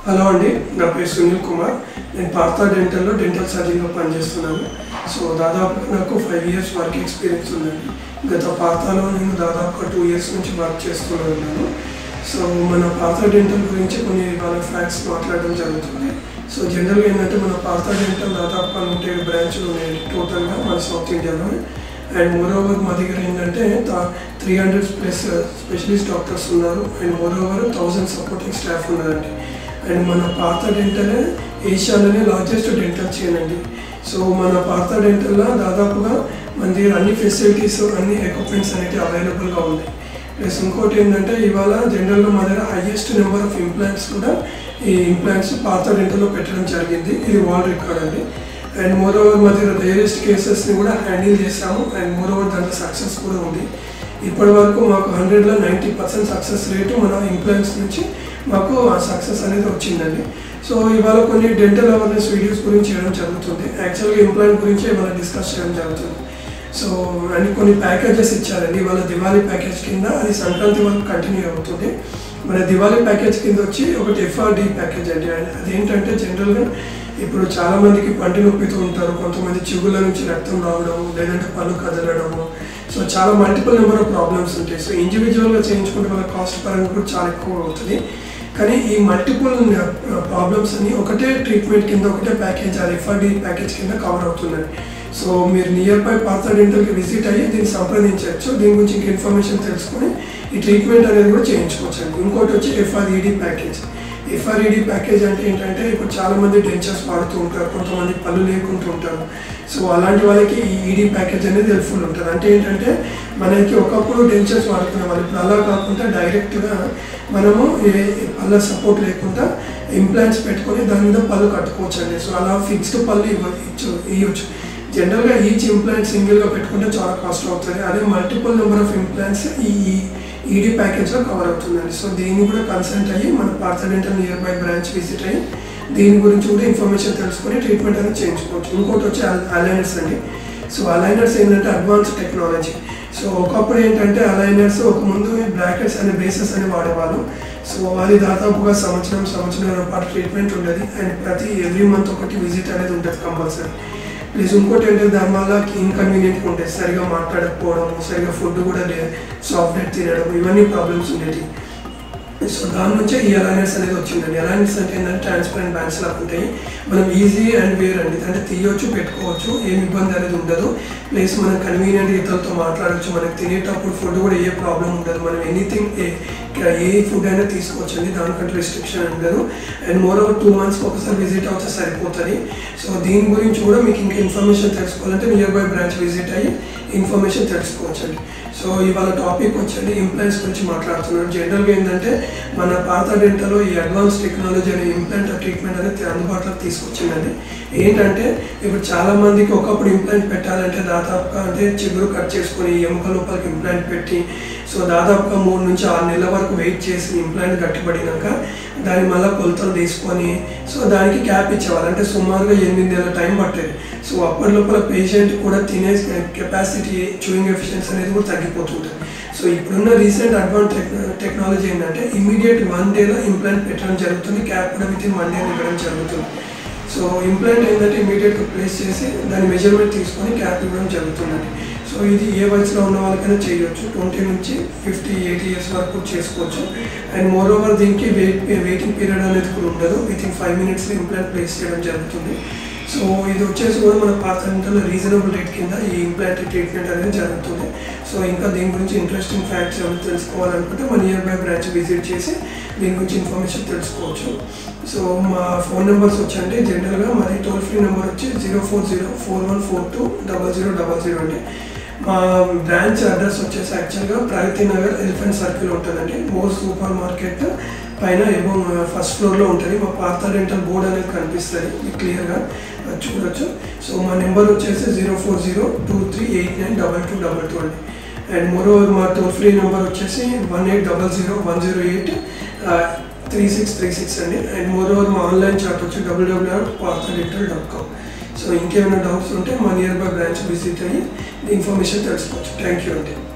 hello అండి నా పేరు సునీల్ కుమార్ నేను పార్థా డెంటల్లో డెంటల్ సర్జన్గా పనిచేస్తున్నాను సో దాదాపు నాకు ఫైవ్ ఇయర్స్ వర్క్ ఎక్స్పీరియన్స్ ఉందండి గత పార్థాలో నేను దాదాపు టూ ఇయర్స్ నుంచి వర్క్ చేస్తున్నాను సో మన పార్థా డెంటల్ గురించి కొన్ని వాళ్ళ ఫ్యాక్ట్స్ మాట్లాడడం జరుగుతుంది సో జనరల్గా ఏంటంటే మన పార్థా డెంటల్ దాదాపు నూట ఏడు బ్రాంచ్లు ఉన్నాయి టోటల్గా మన సౌత్ ఇండియాలో అండ్ మోరోవర్ మా దగ్గర ఏంటంటే three hundred plus specialist doctors ఉన్నారు and moreover thousand supporting staff ఉన్నారండి అండ్ మన పాత డెంటల్ ఏషియాలోనే లార్జెస్ట్ డెంటల్ చైన్ అండి సో మన పాత డెంటల్లో దాదాపుగా మన దగ్గర అన్ని ఫెసిలిటీస్ అన్ని ఎక్విప్మెంట్స్ అనేవి అవైలబుల్గా ఉన్నాయి ప్లస్ ఇంకోటి ఏంటంటే ఇవాళ జనరల్గా మా దగ్గర హైయెస్ట్ నెంబర్ ఆఫ్ ఇంప్లాంట్స్ కూడా ఈ ఇంప్లాంట్స్ పాత డెంటల్లో పెట్టడం జరిగింది ఇది వరల్డ్ రికార్డ్ అండి అండ్ మోర్ ఓవర్ మా దగ్గర రేరెస్ట్ కేసెస్ని కూడా హ్యాండిల్ చేసాము అండ్ మోర్ ఓవర్ దాంట్లో సక్సెస్ కూడా ఉంది ఇప్పటి వరకు మాకు హండ్రెడ్లో నైంటీ పర్సెంట్ సక్సెస్ రేటు మన ఇంప్లాంట్స్ నుంచి మాకు ఆ సక్సెస్ అనేది వచ్చిందండి సో ఇవాళ కొన్ని డెంటల్ అవేర్నెస్ వీడియోస్ గురించి చేయడం జరుగుతుంది యాక్చువల్గా ఇంప్లాంట్ గురించి ఇవాళ డిస్కస్ చేయడం జరుగుతుంది సో అని కొన్ని ప్యాకేజెస్ ఇచ్చారండి ఇవాళ దివాళీ ప్యాకేజ్ కింద అది సంక్రాంతి వరకు కంటిన్యూ అవుతుంది మన దివాళీ ప్యాకేజ్ కింద వచ్చి ఒకటి ఎఫ్ఆర్డి ప్యాకేజ్ అండి అదేంటంటే జనరల్గా ఇప్పుడు చాలా మందికి పంటి నొప్పితో ఉంటారు కొంతమంది చెవుల నుంచి రక్తం రావడం లేదంటే పళ్ళు కదలడము సో చాలా మల్టిపుల్ నెంబర్ ఆఫ్ ప్రాబ్లమ్స్ ఉంటాయి సో ఇండివిజువల్గా చేయించుకుంటే వాళ్ళ కాస్ట్ పరంగా కూడా చాలా ఎక్కువ అవుతుంది కానీ ఈ మల్టిపుల్ ప్రాబ్లమ్స్ అన్ని ఒకటే ట్రీట్మెంట్ కింద ఒకటే ప్యాకేజ్ అది ఎఫ్ఆర్డి ప్యాకేజ్ కింద కవర్ అవుతుందండి సో మీరు నియర్ బై పాత డెంటల్కి విజిట్ అయ్యి దీన్ని సంప్రదించవచ్చు దీని గురించి ఇంకా ఇన్ఫర్మేషన్ తెలుసుకొని ఈ ట్రీట్మెంట్ అనేది కూడా చేయించుకోవచ్చు అండి ఇంకోటి వచ్చి ఎఫ్ఆర్ఈడి ప్యాకేజ్ ఎఫ్ఆర్ఈడి ప్యాకేజ్ అంటే ఏంటంటే ఇప్పుడు చాలా మంది డెంచర్స్ వాడుతూ ఉంటారు కొంతమంది పళ్ళు లేకుంటూ ఉంటారు సో అలాంటి వాళ్ళకి ఈ ఈడీ ప్యాకేజ్ అనేది హెల్ప్ఫుల్ ఉంటుంది అంటే ఏంటంటే మనకి ఒకప్పుడు డెంచర్స్ వాడుకునే వాళ్ళు ఇప్పుడు అలా కాకుండా డైరెక్ట్గా మనము ఏ పళ్ళ సపోర్ట్ లేకుండా ఇంప్లాంట్స్ పెట్టుకొని దాని మీద పళ్ళు కట్టుకోవచ్చు అండి సో అలా ఫిక్స్డ్ పళ్ళు ఇవ్వ ఇచ్చు ఇవ్వచ్చు జనరల్గా ఈచ్ ఇంప్లాంట్ సింగిల్గా పెట్టుకుంటే చాలా కాస్ట్ అవుతుంది అదే మల్టిపుల్ నెంబర్ ఆఫ్ ఇంప్లాంట్స్ ఈ ఈడీ ప్యాకేజ్లో కవర్ అవుతుందండి సో దీన్ని కూడా కన్సల్ట్ అయ్యి మన Partha dental nearby branch visit అయ్యి దీని గురించి కూడా ఇన్ఫర్మేషన్ తెలుసుకొని ట్రీట్మెంట్ అనేది చేయించుకోవచ్చు ఇంకోటి వచ్చి అలైనర్స్ అండి సో అలైనర్స్ ఏంటంటే అడ్వాన్స్ టెక్నాలజీ సో ఒకప్పుడు ఏంటంటే అలైనర్స్ ఒక ముందు బ్రాకెట్స్ అనే బేసెస్ అని వాడేవాళ్ళు సో అది దాదాపుగా సంవత్సరం సంవత్సరం పాటు ట్రీట్మెంట్ ఉండేది అండ్ ప్రతి ఎవ్రీ మంత్ ఒకటి విజిట్ అనేది ఉంటుంది కంపల్సరీ ప్లస్ ఇంకోటి ఏంటంటే దానివల్ల ఇన్కన్వీనియంట్గా ఉంటాయి సరిగా మాట్లాడకపోవడం సరిగా ఫుడ్ కూడా సాఫ్ట్వేర్ తినడం ఇవన్నీ ప్రాబ్లమ్స్ ఉండేవి సో దాని నుంచే ఈ అలైనర్స్ అనేది వచ్చిందండి అలైనర్స్ అంటే ఏంటంటే ట్రాన్స్పరెంట్ బ్యాండ్స్ లాగా ఉంటాయి మనం ఈజీ అండ్ వేర్ అండి అంటే తీయొచ్చు పెట్టుకోవచ్చు ఏమి ఇబ్బంది అనేది ఉండదు ప్లస్ మనం కన్వీనియంట్ ఇతరులతో మాట్లాడవచ్చు మనకి తినేటప్పుడు ఫుడ్ కూడా ఏ ప్రాబ్లం ఉండదు మనం ఎనీథింగ్ ఏ ఏ ఫుడ్ అయినా తీసుకోవచ్చు అండి దానికంటే రిస్ట్రిక్షన్ ఉండదు అండ్ మోర్ ఓవర్ టూ మంత్స్కి ఒకసారి విజిట్ అవుతే సరిపోతుంది సో దీని గురించి కూడా మీకు ఇంకా ఇన్ఫర్మేషన్ తెలుసుకోవాలంటే నియర్ బై బ్రాంచ్ విజిట్ అయ్యి ఇన్ఫర్మేషన్ తెలుసుకోవచ్చు అండి సో ఇవాళ టాపిక్ వచ్చండి ఇంప్లాంట్స్ గురించి మాట్లాడుతున్నాడు జనరల్గా ఏంటంటే మన పాత డెంటలో ఈ అడ్వాన్స్ టెక్నాలజీ అనే ఇంప్లాంట్ ట్రీట్మెంట్ అనేది అందుబాటులోకి తీసుకొచ్చిందండి ఏంటంటే ఇప్పుడు చాలా మందికి ఒకప్పుడు ఇంప్లాంట్ పెట్టాలంటే దాదాపుగా అంటే చిగురు కట్ చేసుకొని ఎముక లోపలికి ఇంప్లాంట్ పెట్టి సో దాదాపుగా మూడు నుంచి ఆరు నెలల వరకు వెయిట్ చేసి ఇంప్లాంట్ గట్టిపడినాక దాన్ని మళ్ళీ కొలతలు తీసుకొని సో దానికి క్యాప్ ఇచ్చేవారు అంటే సుమారుగా ఎనిమిది నెలల టైం పట్టేది సో అప్పటి లోపల పేషెంట్ కూడా తినే కెపాసిటీ చూయింగ్ ఎఫిషియన్సీ అనేది కూడా తగ్గిపోతుంటుంది సో ఇప్పుడున్న రీసెంట్ అడ్వాన్స్ టెక్నాలజీ ఏంటంటే ఇమీడియట్ వన్ డేలో ఇంప్లాంట్ పెట్టడం జరుగుతుంది క్యాప్ కూడా విత్ ఇన్ వన్ డే ఇవ్వడం జరుగుతుంది సో ఇంప్లాంట్ ఏంటంటే ఇమీడియట్గా ప్లేస్ చేసి దాని మెజర్మెంట్ తీసుకొని క్యాప్ ఇవ్వడం జరుగుతుందండి సో ఇది ఏ వయసులో ఉన్న వాళ్ళకైనా చేయొచ్చు ట్వంటీ నుంచి ఫిఫ్టీ ఎయిటీ ఇయర్స్ వరకు చేసుకోవచ్చు అండ్ మోర్ ఓవర్ దీనికి వెయిట్ వెయిటింగ్ పీరియడ్ అనేది కూడా ఉండదు విత్ ఇన్ ఫైవ్ మినిట్స్లో ఇంప్లాంట్ ప్లేస్ చేయడం జరుగుతుంది సో ఇది వచ్చేసి కూడా మన పాత రీజనబుల్ రేట్ కింద ఈ ఇంప్లాంట్ ట్రీట్మెంట్ అనేది జరుగుతుంది సో ఇంకా దీని గురించి ఇంట్రెస్టింగ్ ఫ్యాక్ట్స్ ఏమైనా తెలుసుకోవాలనుకుంటే మన నియర్ బై బ్రాంచ్ విజిట్ చేసి దీని గురించి ఇన్ఫర్మేషన్ తెలుసుకోవచ్చు సో మా ఫోన్ నెంబర్స్ వచ్చండి జనరల్గా మాది టోల్ ఫ్రీ నెంబర్ వచ్చి zero four zero four one four two double zero double zero అండి మా బ్రాంచ్ అడ్రస్ వచ్చేసి యాక్చువల్గా ప్రగతి నగర్ ఎలిఫెంట్ సర్కిల్ ఉంటుందండి మోర్ సూపర్ మార్కెట్ పైన ఏమో ఫస్ట్ ఫ్లోర్లో ఉంటుంది మా పాత రెంటల్ బోర్డ్ అనేది కనిపిస్తుంది మీకు క్లియర్గా చూడొచ్చు సో మా నెంబర్ వచ్చేసి zero four zero two three eight nine double two double two అండి అండ్ మోర్ ఓవర్ మా టోల్ ఫ్రీ నెంబర్ వచ్చేసి one eight double zero one zero eight three six three six అండి అండ్ మోర్ ఓవర్ మా online chat వచ్చి WWW dot Partha dental dot com so ఇంకేమైనా doubts ఉంటే మా nearby branch visit అయ్యి information తెలుసుకోవచ్చు thank you అండి